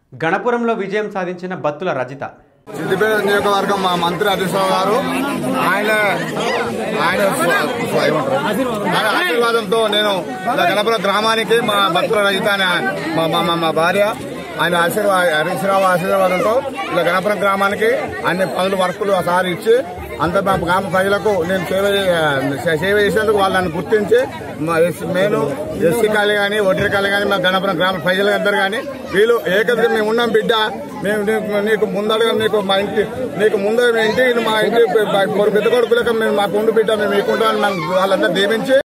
గణపురంలో విజయం సాధించిన బత్తుల రజిత సిద్దిపేట నియోజకవర్గం మా మంత్రి హరీష్ రావు గారు ఆయన ఆయన స్వ- ఏమంటారు? ఆయన ఆశీర్వాదంతో నేను ఇలా గణపురం గ్రామానికి మా భక్తుల రజిత అనే మా మా- మా- మా భార్య ఆయన ఆశీర్వా హరీష్ రావు ఆశీర్వాదంతో ఇలా గణపురం గ్రామానికి అన్ని పనులు వర్కులు సారి ఇచ్చి అంత మా గ్రామ ప్రజలకు నేను సేవ చే- సేవ చేసేందుకు వాళ్ళని గుర్తించి మా ఎస్- నేను ఎస్సీ కాలే కానీ ఓటర్ కాలే కానీ మా గణపురం గ్రామ ప్రజలందరూ కానీ వీళ్ళు ఏకదిగా మేము ఉన్నాం బిడ్డ మేము నీకు- నీకు ముందడగా నీకు మా ఇంటి నీకు ముందర మీ ఇంటి మా ఇంటి పెద్ద కొడుకులకు మేము మాకు ఉండి బిడ్డ మేము ఎక్కుంటామని వాళ్ళందరూ దీవించి